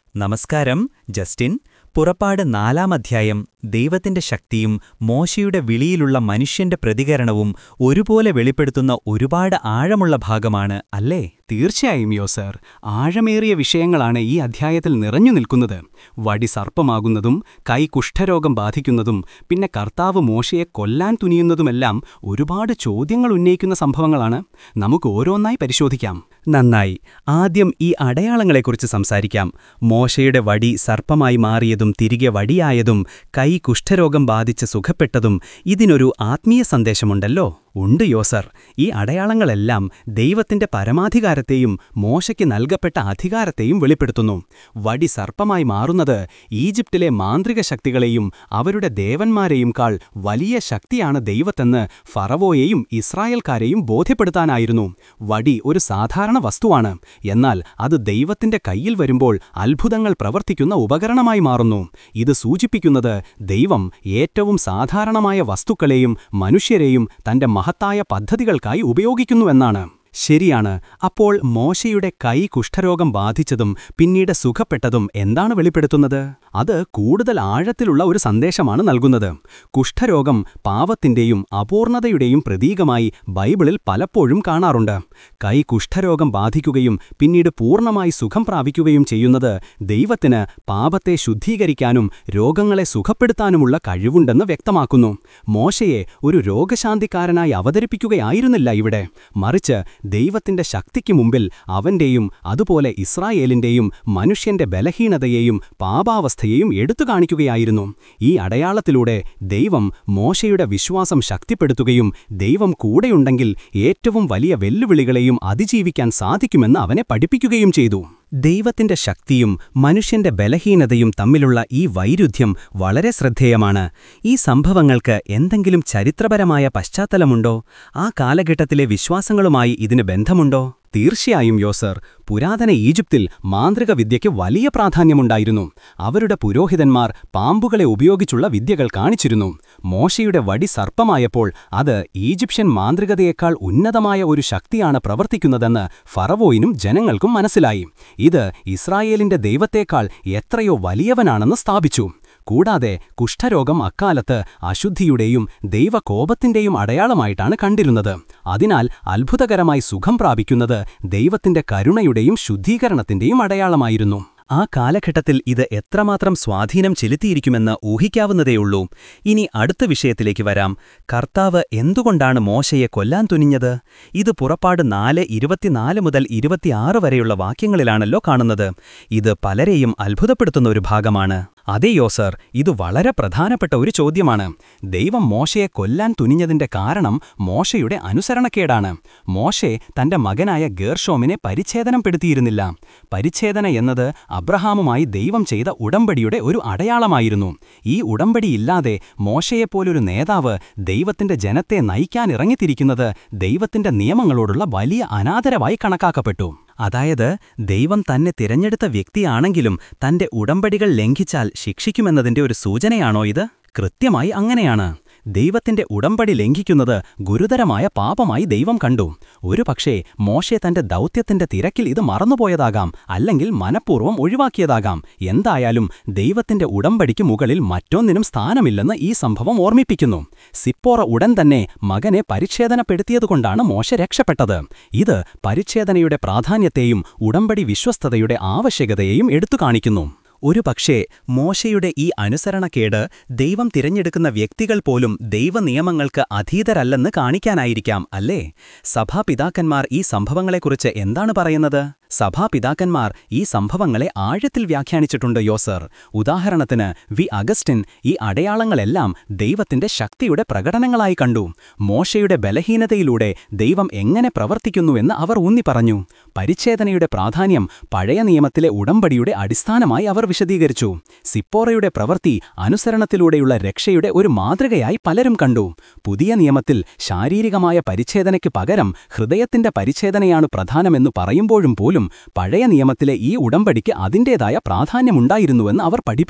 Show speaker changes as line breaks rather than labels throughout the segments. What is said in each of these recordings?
നമസ്കാരം ജസ്റ്റിൻ പുറപ്പാട് നാലാം അധ്യായം ദൈവത്തിന്റെ ശക്തിയും മോശയുടെ വിളിയിലുള്ള മനുഷ്യന്റെ പ്രതികരണവും ഒരുപോലെ വെളിപ്പെടുത്തുന്ന ഒരുപാട് ആഴമുള്ള ഭാഗമാണ് അല്ലേ
തീർച്ചയായും യോ സർ ആഴമേറിയ വിഷയങ്ങളാണ് ഈ അധ്യായത്തിൽ നിറഞ്ഞു നിൽക്കുന്നത് വടി സർപ്പമാകുന്നതും കൈ കുഷ്ഠരോഗം ബാധിക്കുന്നതും പിന്നെ കർത്താവ് മോശയെ കൊല്ലാൻ തുനിയുന്നതുമെല്ലാം ഒരുപാട് ചോദ്യങ്ങൾ ഉന്നയിക്കുന്ന സംഭവങ്ങളാണ് നമുക്ക് ഓരോന്നായി പരിശോധിക്കാം
നന്നായി ആദ്യം ഈ അടയാളങ്ങളെക്കുറിച്ച് സംസാരിക്കാം മോശയുടെ വടി സർപ്പമായി മാറിയതും തിരികെ വടിയായതും കൈ കുഷ്ഠരോഗം ബാധിച്ച് സുഖപ്പെട്ടതും ഇതിനൊരു ആത്മീയ സന്ദേശമുണ്ടല്ലോ ഉണ്ട് യോസർ ഈ അടയാളങ്ങളെല്ലാം ദൈവത്തിന്റെ പരമാധികാരത്തെയും മോശയ്ക്ക് നൽകപ്പെട്ട അധികാരത്തെയും വെളിപ്പെടുത്തുന്നു വടി സർപ്പമായി മാറുന്നത് ഈജിപ്തിലെ മാന്ത്രിക ശക്തികളെയും അവരുടെ ദേവന്മാരെയും കാൾ വലിയ ശക്തിയാണ് ദൈവത്തെന്ന് ഫറവോയെയും ഇസ്രായേൽക്കാരെയും ബോധ്യപ്പെടുത്താനായിരുന്നു വടി ഒരു സാധാരണ വസ്തുവാണ് എന്നാൽ അത് ദൈവത്തിന്റെ കയ്യിൽ വരുമ്പോൾ അത്ഭുതങ്ങൾ പ്രവർത്തിക്കുന്ന ഉപകരണമായി മാറുന്നു ഇത് സൂചിപ്പിക്കുന്നത് ദൈവം ഏറ്റവും സാധാരണമായ വസ്തുക്കളെയും മനുഷ്യരെയും തന്റെ മഹത്തായ പദ്ധതികൾക്കായി ഉപയോഗിക്കുന്നുവെന്നാണ് ശരിയാണ് അപ്പോൾ മോശയുടെ കൈ കുഷ്ഠരോഗം ബാധിച്ചതും പിന്നീട് സുഖപ്പെട്ടതും എന്താണ് വെളിപ്പെടുത്തുന്നത് അത് കൂടുതൽ ആഴത്തിലുള്ള ഒരു സന്ദേശമാണ് നൽകുന്നത് കുഷ്ഠരോഗം പാവത്തിന്റെയും അപൂർണതയുടെയും പ്രതീകമായി ബൈബിളിൽ പലപ്പോഴും കാണാറുണ്ട് കൈ കുഷ്ഠരോഗം ബാധിക്കുകയും പിന്നീട് പൂർണ്ണമായി സുഖം പ്രാപിക്കുകയും ചെയ്യുന്നത് ദൈവത്തിന് പാപത്തെ ശുദ്ധീകരിക്കാനും രോഗങ്ങളെ സുഖപ്പെടുത്താനുമുള്ള കഴിവുണ്ടെന്ന് വ്യക്തമാക്കുന്നു മോശയെ ഒരു രോഗശാന്തിക്കാരനായി അവതരിപ്പിക്കുകയായിരുന്നില്ല ഇവിടെ മറിച്ച് ദൈവത്തിന്റെ ശക്തിക്ക് മുമ്പിൽ അവന്റെയും അതുപോലെ ഇസ്രായേലിന്റെയും മനുഷ്യന്റെ ബലഹീനതയെയും പാപാവസ്ഥയെയും എടുത്തു കാണിക്കുകയായിരുന്നു ഈ അടയാളത്തിലൂടെ ദൈവം മോശയുടെ വിശ്വാസം ശക്തിപ്പെടുത്തുകയും ദൈവം കൂടെയുണ്ടെങ്കിൽ ഏറ്റവും വലിയ വെല്ലുവിളികളെയും അതിജീവിക്കാൻ സാധിക്കുമെന്ന് അവനെ പഠിപ്പിക്കുകയും ചെയ്തു ദൈവത്തിന്റെ ശക്തിയും മനുഷ്യന്റെ ബലഹീനതയും തമ്മിലുള്ള ഈ വൈരുദ്ധ്യം വളരെ ശ്രദ്ധേയമാണ് ഈ സംഭവങ്ങൾക്ക് എന്തെങ്കിലും ചരിത്രപരമായ പശ്ചാത്തലമുണ്ടോ ആ കാലഘട്ടത്തിലെ വിശ്വാസങ്ങളുമായി ഇതിന് ബന്ധമുണ്ടോ
തീർച്ചയായും യോസർ പുരാതന ഈജിപ്തിൽ മാന്ത്രിക വിദ്യയ്ക്ക് വലിയ പ്രാധാന്യമുണ്ടായിരുന്നു അവരുടെ പുരോഹിതന്മാർ പാമ്പുകളെ ഉപയോഗിച്ചുള്ള വിദ്യകൾ കാണിച്ചിരുന്നു മോശയുടെ വടി സർപ്പമായപ്പോൾ അത് ഈജിപ്ഷ്യൻ മാന്ത്രികതയേക്കാൾ ഉന്നതമായ ഒരു ശക്തിയാണ് പ്രവർത്തിക്കുന്നതെന്ന് ഫറവോയിനും ജനങ്ങൾക്കും മനസ്സിലായി ഇത് ഇസ്രായേലിന്റെ ദൈവത്തേക്കാൾ എത്രയോ വലിയവനാണെന്ന് സ്ഥാപിച്ചു കൂടാതെ കുഷ്ഠരോഗം അക്കാലത്ത് അശുദ്ധിയുടെയും ദൈവകോപത്തിന്റെയും അടയാളമായിട്ടാണ് കണ്ടിരുന്നത് അതിനാൽ അത്ഭുതകരമായി സുഖം പ്രാപിക്കുന്നത് ദൈവത്തിന്റെ കരുണയുടെയും ശുദ്ധീകരണത്തിന്റെയും അടയാളമായിരുന്നു
ആ കാലഘട്ടത്തിൽ ഇത് എത്രമാത്രം സ്വാധീനം ചെലുത്തിയിരിക്കുമെന്ന് ഊഹിക്കാവുന്നതേയുള്ളൂ ഇനി അടുത്ത വിഷയത്തിലേക്ക് വരാം കർത്താവ് എന്തുകൊണ്ടാണ് മോശയെ കൊല്ലാൻ തുനിഞ്ഞത് ഇത് പുറപ്പാട് നാല് ഇരുപത്തിനാല് മുതൽ ഇരുപത്തിയാറ് വരെയുള്ള വാക്യങ്ങളിലാണല്ലോ കാണുന്നത് ഇത് പലരെയും അത്ഭുതപ്പെടുത്തുന്ന ഒരു ഭാഗമാണ്
അതേ യോസർ ഇത് വളരെ പ്രധാനപ്പെട്ട ഒരു ചോദ്യമാണ് ദൈവം മോശയെ കൊല്ലാൻ തുനിഞ്ഞതിന്റെ കാരണം മോശയുടെ അനുസരണക്കേടാണ് മോശെ തന്റെ മകനായ ഗേർഷോമിനെ പരിച്ഛേദനപ്പെടുത്തിയിരുന്നില്ല പരിച്ഛേദന എന്നത് അബ്രഹാമുമായി ദൈവം ചെയ്ത ഉടമ്പടിയുടെ ഒരു അടയാളമായിരുന്നു ഈ ഉടമ്പടിയില്ലാതെ മോശയെപ്പോലൊരു നേതാവ് ദൈവത്തിന്റെ ജനത്തെ നയിക്കാനിറങ്ങിത്തിരിക്കുന്നത് ദൈവത്തിന്റെ നിയമങ്ങളോടുള്ള വലിയ അനാദരവായി കണക്കാക്കപ്പെട്ടു
അതായത് ദൈവം തന്നെ തിരഞ്ഞെടുത്ത വ്യക്തിയാണെങ്കിലും തന്റെ ഉടമ്പടികൾ ലംഘിച്ചാൽ ശിക്ഷിക്കുമെന്നതിന്റെ ഒരു സൂചനയാണോ ഇത് കൃത്യമായി അങ്ങനെയാണ് ദൈവത്തിന്റെ ഉടമ്പടി ലംഘിക്കുന്നത് ഗുരുതരമായ പാപമായി ദൈവം കണ്ടു ഒരു പക്ഷേ മോശെ തന്റെ ദൗത്യത്തിന്റെ തിരക്കിൽ ഇത് മറന്നുപോയതാകാം അല്ലെങ്കിൽ മനഃപൂർവ്വം ഒഴിവാക്കിയതാകാം എന്തായാലും ദൈവത്തിന്റെ ഉടമ്പടിക്ക് മുകളിൽ മറ്റൊന്നിനും സ്ഥാനമില്ലെന്ന് ഈ സംഭവം ഓർമ്മിപ്പിക്കുന്നു സിപ്പോറ ഉടൻ തന്നെ മകനെ പരിച്ഛേദനപ്പെടുത്തിയതുകൊണ്ടാണ് മോശ രക്ഷപ്പെട്ടത് ഇത് പരിച്ഛേദനയുടെ പ്രാധാന്യത്തെയും ഉടമ്പടി വിശ്വസ്തതയുടെ ആവശ്യകതയെയും എടുത്തു കാണിക്കുന്നു ഒരു പക്ഷേ മോശയുടെ ഈ അനുസരണക്കേട് ദൈവം തിരഞ്ഞെടുക്കുന്ന വ്യക്തികൾ പോലും ദൈവനിയമങ്ങൾക്ക് അധീതരല്ലെന്ന് കാണിക്കാനായിരിക്കാം അല്ലേ സഭാപിതാക്കന്മാർ ഈ സംഭവങ്ങളെക്കുറിച്ച് എന്താണ് പറയുന്നത് സഭാപിതാക്കന്മാർ ഈ സംഭവങ്ങളെ ആഴത്തിൽ വ്യാഖ്യാനിച്ചിട്ടുണ്ട് യോസർ ഉദാഹരണത്തിന് വി അഗസ്റ്റിൻ ഈ അടയാളങ്ങളെല്ലാം ദൈവത്തിന്റെ ശക്തിയുടെ പ്രകടനങ്ങളായി കണ്ടു മോശയുടെ ബലഹീനതയിലൂടെ ദൈവം എങ്ങനെ പ്രവർത്തിക്കുന്നുവെന്ന് അവർ ഊന്നി പറഞ്ഞു പരിച്ഛേദനയുടെ പ്രാധാന്യം പഴയ നിയമത്തിലെ ഉടമ്പടിയുടെ അടിസ്ഥാനമായി അവർ വിശദീകരിച്ചു സിപ്പോറയുടെ പ്രവൃത്തി അനുസരണത്തിലൂടെയുള്ള രക്ഷയുടെ ഒരു മാതൃകയായി പലരും കണ്ടു പുതിയ നിയമത്തിൽ ശാരീരികമായ പരിച്ഛേദനയ്ക്ക് പകരം ഹൃദയത്തിന്റെ പരിച്ഛേദനയാണ് പ്രധാനമെന്ന് പറയുമ്പോഴും പോലും പഴയ നിയമത്തിലെ ഈ ഉടമ്പടിക്ക് അതിൻ്റേതായ പ്രാധാന്യമുണ്ടായിരുന്നുവെന്ന് അവർ പഠിപ്പിച്ചു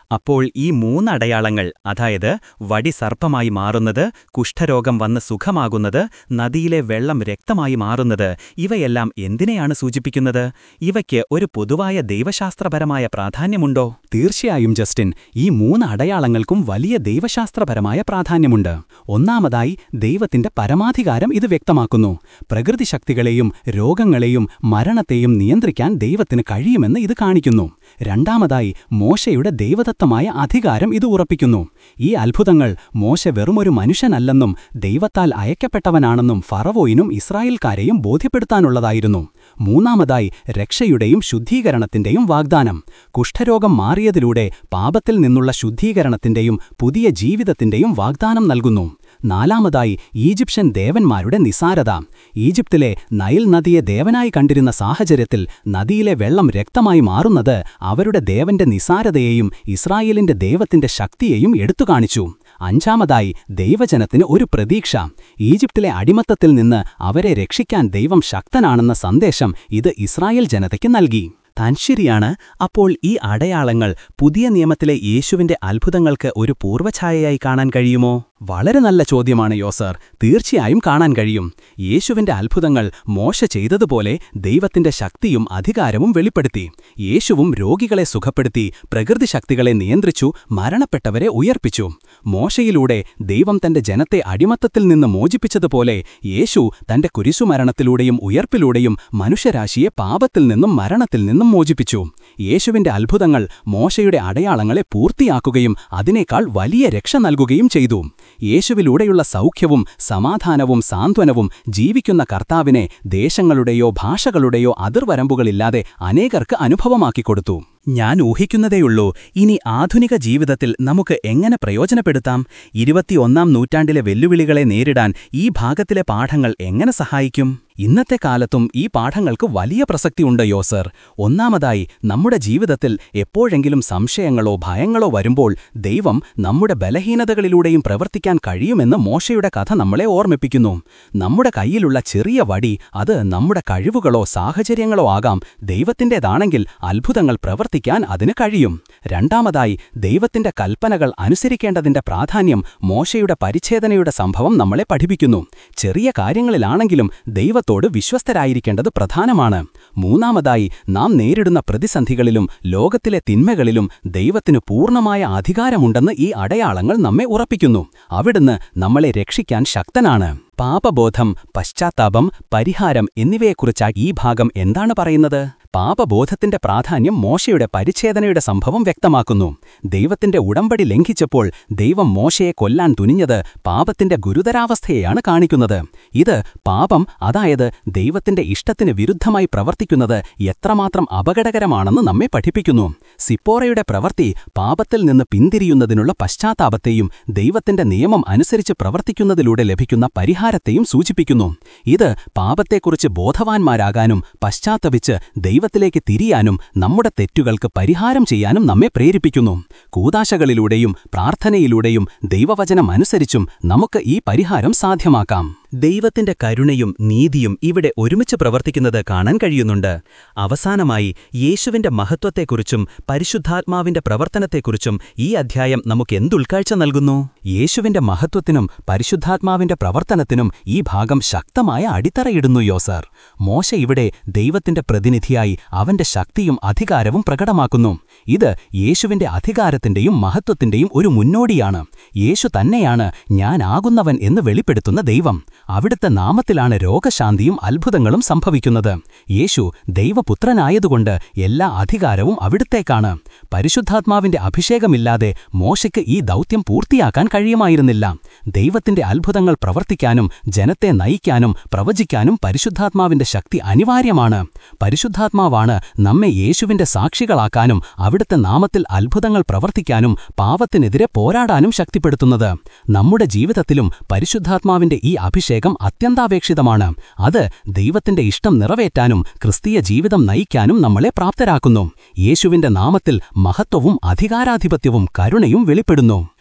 അപ്പോൾ ഈ മൂന്നടയാളങ്ങൾ അതായത് വടി സർപ്പമായി മാറുന്നത് കുഷ്ഠരോഗം വന്ന് സുഖമാകുന്നത് നദിയിലെ വെള്ളം രക്തമായി മാറുന്നത് ഇവയെല്ലാം എന്തിനെയാണ് സൂചിപ്പിക്കുന്നത് ഇവയ്ക്ക് ഒരു പൊതുവായ ദൈവശാസ്ത്രപരമായ പ്രാധാന്യമുണ്ടോ
തീർച്ചയായും ജസ്റ്റിൻ ഈ മൂന്ന് അടയാളങ്ങൾക്കും വലിയ ദൈവശാസ്ത്രപരമായ പ്രാധാന്യമുണ്ട് ഒന്നാമതായി ദൈവത്തിന്റെ പരമാധികാരം ഇത് വ്യക്തമാക്കുന്നു പ്രകൃതി ശക്തികളെയും രോഗങ്ങളെയും മരണത്തെയും നിയന്ത്രിക്കാൻ ദൈവത്തിന് കഴിയുമെന്ന് ഇത് കാണിക്കുന്നു രണ്ടാമതായി മോശയുടെ ദൈവദത്തമായ അധികാരം ഇത് ഉറപ്പിക്കുന്നു ഈ അത്ഭുതങ്ങൾ മോശ വെറുമൊരു മനുഷ്യനല്ലെന്നും ദൈവത്താൽ അയക്കപ്പെട്ടവനാണെന്നും ഫറവോയിനും ഇസ്രായേൽക്കാരെയും ബോധ്യപ്പെടുത്താനുള്ളതായിരുന്നു മൂന്നാമതായി രക്ഷയുടെയും ശുദ്ധീകരണത്തിന്റെയും വാഗ്ദാനം കുഷ്ഠരോഗം മാറിയതിലൂടെ പാപത്തിൽ നിന്നുള്ള ശുദ്ധീകരണത്തിന്റെയും പുതിയ ജീവിതത്തിന്റെയും വാഗ്ദാനം നൽകുന്നു നാലാമതായി ഈജിപ്ഷ്യൻ ദേവന്മാരുടെ നിസാരത ഈജിപ്തിലെ നൈൽ നദിയെ ദേവനായി കണ്ടിരുന്ന സാഹചര്യത്തിൽ നദിയിലെ വെള്ളം രക്തമായി മാറുന്നത് അവരുടെ ദേവന്റെ നിസാരതയെയും ഇസ്രായേലിന്റെ ദൈവത്തിന്റെ ശക്തിയെയും എടുത്തുകാണിച്ചു അഞ്ചാമതായി ദൈവജനത്തിന് ഒരു പ്രതീക്ഷ ഈജിപ്തിലെ അടിമത്തത്തിൽ നിന്ന് അവരെ രക്ഷിക്കാൻ ദൈവം ശക്തനാണെന്ന സന്ദേശം ഇത് ഇസ്രായേൽ ജനതയ്ക്ക് നൽകി
താൻ ശരിയാണ് അപ്പോൾ ഈ അടയാളങ്ങൾ പുതിയ നിയമത്തിലെ യേശുവിന്റെ അത്ഭുതങ്ങൾക്ക് ഒരു പൂർവ്വഛായയായി കാണാൻ കഴിയുമോ
വളരെ നല്ല ചോദ്യമാണ് യോസർ തീർച്ചയായും കാണാൻ കഴിയും യേശുവിന്റെ അത്ഭുതങ്ങൾ മോശ ചെയ്തതുപോലെ ദൈവത്തിന്റെ ശക്തിയും അധികാരവും വെളിപ്പെടുത്തി യേശുവും രോഗികളെ സുഖപ്പെടുത്തി പ്രകൃതി ശക്തികളെ നിയന്ത്രിച്ചു മരണപ്പെട്ടവരെ ഉയർപ്പിച്ചു മോശയിലൂടെ ദൈവം തന്റെ ജനത്തെ അടിമത്തത്തിൽ നിന്ന് മോചിപ്പിച്ചതുപോലെ യേശു തന്റെ കുരിശുമരണത്തിലൂടെയും ഉയർപ്പിലൂടെയും മനുഷ്യരാശിയെ പാപത്തിൽ നിന്നും മരണത്തിൽ നിന്നും മോചിപ്പിച്ചു യേശുവിന്റെ അത്ഭുതങ്ങൾ മോശയുടെ അടയാളങ്ങളെ പൂർത്തിയാക്കുകയും അതിനേക്കാൾ വലിയ രക്ഷ നൽകുകയും ചെയ്തു യേശുവിലൂടെയുള്ള സൗഖ്യവും സമാധാനവും സാന്ത്വനവും ജീവിക്കുന്ന കർത്താവിനെ ദേശങ്ങളുടെയോ ഭാഷകളുടെയോ അതിർവരമ്പുകളില്ലാതെ അനേകർക്ക് അനുഭവമാക്കിക്കൊടുത്തു
ഞാൻ ഊഹിക്കുന്നതേയുള്ളൂ ഇനി ആധുനിക ജീവിതത്തിൽ നമുക്ക് എങ്ങനെ പ്രയോജനപ്പെടുത്താം ഇരുപത്തിയൊന്നാം നൂറ്റാണ്ടിലെ വെല്ലുവിളികളെ നേരിടാൻ ഈ ഭാഗത്തിലെ പാഠങ്ങൾ എങ്ങനെ സഹായിക്കും
ഇന്നത്തെ കാലത്തും ഈ പാഠങ്ങൾക്ക് വലിയ പ്രസക്തിയുണ്ട് യോസർ ഒന്നാമതായി നമ്മുടെ ജീവിതത്തിൽ എപ്പോഴെങ്കിലും സംശയങ്ങളോ ഭയങ്ങളോ വരുമ്പോൾ ദൈവം നമ്മുടെ ബലഹീനതകളിലൂടെയും പ്രവർത്തിക്കാൻ കഴിയുമെന്ന് മോശയുടെ കഥ നമ്മളെ ഓർമ്മിപ്പിക്കുന്നു നമ്മുടെ കയ്യിലുള്ള ചെറിയ വടി അത് നമ്മുടെ കഴിവുകളോ സാഹചര്യങ്ങളോ ആകാം ദൈവത്തിൻ്റെതാണെങ്കിൽ അത്ഭുതങ്ങൾ പ്രവർത്തിക്കാൻ അതിന് കഴിയും രണ്ടാമതായി ദൈവത്തിന്റെ കൽപ്പനകൾ അനുസരിക്കേണ്ടതിന്റെ പ്രാധാന്യം മോശയുടെ പരിച്ഛേദനയുടെ സംഭവം നമ്മളെ പഠിപ്പിക്കുന്നു ചെറിയ കാര്യങ്ങളിലാണെങ്കിലും ദൈവ ദൈവത്തോട് വിശ്വസ്തരായിരിക്കേണ്ടത് പ്രധാനമാണ് മൂന്നാമതായി നാം നേരിടുന്ന പ്രതിസന്ധികളിലും ലോകത്തിലെ തിന്മകളിലും ദൈവത്തിനു പൂർണ്ണമായ അധികാരമുണ്ടെന്ന് ഈ അടയാളങ്ങൾ നമ്മെ ഉറപ്പിക്കുന്നു അവിടുന്ന് നമ്മളെ രക്ഷിക്കാൻ ശക്തനാണ് പാപബോധം പശ്ചാത്താപം പരിഹാരം എന്നിവയെക്കുറിച്ചായി ഈ ഭാഗം എന്താണ് പറയുന്നത് പാപബോധത്തിന്റെ പ്രാധാന്യം മോശയുടെ പരിച്ഛേദനയുടെ സംഭവം വ്യക്തമാക്കുന്നു ദൈവത്തിന്റെ ഉടമ്പടി ലംഘിച്ചപ്പോൾ ദൈവം മോശയെ കൊല്ലാൻ തുനിഞ്ഞത് പാപത്തിന്റെ ഗുരുതരാവസ്ഥയെയാണ് കാണിക്കുന്നത് ഇത് പാപം അതായത് ദൈവത്തിന്റെ ഇഷ്ടത്തിന് വിരുദ്ധമായി പ്രവർത്തിക്കുന്നത് എത്രമാത്രം അപകടകരമാണെന്ന് നമ്മെ പഠിപ്പിക്കുന്നു സിപ്പോറയുടെ പ്രവൃത്തി പാപത്തിൽ നിന്ന് പിന്തിരിയുന്നതിനുള്ള പശ്ചാത്താപത്തെയും ദൈവത്തിന്റെ നിയമം അനുസരിച്ച് പ്രവർത്തിക്കുന്നതിലൂടെ ലഭിക്കുന്ന പരിഹാരത്തെയും സൂചിപ്പിക്കുന്നു ഇത് പാപത്തെക്കുറിച്ച് ബോധവാന്മാരാകാനും പശ്ചാത്തപിച്ച് ദൈവത്തിലേക്ക് തിരിയാനും നമ്മുടെ തെറ്റുകൾക്ക് പരിഹാരം ചെയ്യാനും നമ്മെ പ്രേരിപ്പിക്കുന്നു കൂതാശകളിലൂടെയും പ്രാർത്ഥനയിലൂടെയും ദൈവവചനം അനുസരിച്ചും നമുക്ക് ഈ പരിഹാരം സാധ്യമാക്കാം
ദൈവത്തിന്റെ കരുണയും നീതിയും ഇവിടെ ഒരുമിച്ച് പ്രവർത്തിക്കുന്നത് കാണാൻ കഴിയുന്നുണ്ട് അവസാനമായി യേശുവിന്റെ മഹത്വത്തെക്കുറിച്ചും പരിശുദ്ധാത്മാവിന്റെ പ്രവർത്തനത്തെക്കുറിച്ചും ഈ അധ്യായം നമുക്ക് എന്തുൾക്കാഴ്ച നൽകുന്നു
യേശുവിന്റെ മഹത്വത്തിനും പരിശുദ്ധാത്മാവിന്റെ പ്രവർത്തനത്തിനും ഈ ഭാഗം ശക്തമായ അടിത്തറയിടുന്നു യോസർ മോശ ഇവിടെ ദൈവത്തിന്റെ പ്രതിനിധിയായി അവന്റെ ശക്തിയും അധികാരവും പ്രകടമാക്കുന്നു ഇത് യേശുവിന്റെ അധികാരത്തിന്റെയും മഹത്വത്തിന്റെയും ഒരു മുന്നോടിയാണ് യേശു തന്നെയാണ് ഞാനാകുന്നവൻ എന്ന് വെളിപ്പെടുത്തുന്ന ദൈവം അവിടുത്തെ നാമത്തിലാണ് രോഗശാന്തിയും അത്ഭുതങ്ങളും സംഭവിക്കുന്നത് യേശു ദൈവപുത്രനായതുകൊണ്ട് എല്ലാ അധികാരവും അവിടുത്തേക്കാണ് പരിശുദ്ധാത്മാവിന്റെ അഭിഷേകമില്ലാതെ മോശയ്ക്ക് ഈ ദൗത്യം പൂർത്തിയാക്കാൻ കഴിയുമായിരുന്നില്ല ദൈവത്തിന്റെ അത്ഭുതങ്ങൾ പ്രവർത്തിക്കാനും ജനത്തെ നയിക്കാനും പ്രവചിക്കാനും പരിശുദ്ധാത്മാവിന്റെ ശക്തി അനിവാര്യമാണ് പരിശുദ്ധാത്മാവാണ് നമ്മെ യേശുവിന്റെ സാക്ഷികളാക്കാനും അവിടുത്തെ നാമത്തിൽ അത്ഭുതങ്ങൾ പ്രവർത്തിക്കാനും പാവത്തിനെതിരെ പോരാടാനും ശക്തിപ്പെടുത്തുന്നത് നമ്മുടെ ജീവിതത്തിലും പരിശുദ്ധാത്മാവിന്റെ ഈ അഭിഷേകം അത്യന്താപേക്ഷിതമാണ് അത് ദൈവത്തിന്റെ ഇഷ്ടം നിറവേറ്റാനും ക്രിസ്തീയ ജീവിതം നയിക്കാനും നമ്മളെ പ്രാപ്തരാക്കുന്നു യേശുവിന്റെ നാമത്തിൽ മഹത്വവും അധികാരാധിപത്യവും കരുണയും വെളിപ്പെടുന്നു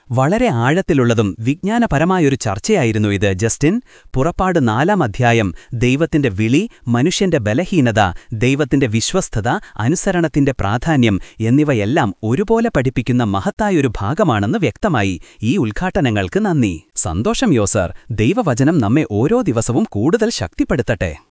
വളരെ ആഴത്തിലുള്ളതും വിജ്ഞാനപരമായൊരു ചർച്ചയായിരുന്നു ഇത് ജസ്റ്റിൻ പുറപ്പാട് നാലാം അധ്യായം ദൈവത്തിന്റെ വിളി മനുഷ്യന്റെ ബലഹീനത ദൈവത്തിന്റെ വിശ്വസ്തത അനുസരണത്തിന്റെ പ്രാധാന്യം എന്നിവയെല്ലാം ഒരുപോലെ പഠിപ്പിക്കുന്ന മഹത്തായൊരു ഭാഗമാണെന്ന് വ്യക്തമായി ഈ ഉദ്ഘാടനങ്ങൾക്ക് നന്ദി സന്തോഷം യോസർ ദൈവവചനം നമ്മെ ഓരോ ദിവസവും കൂടുതൽ ശക്തിപ്പെടുത്തട്ടെ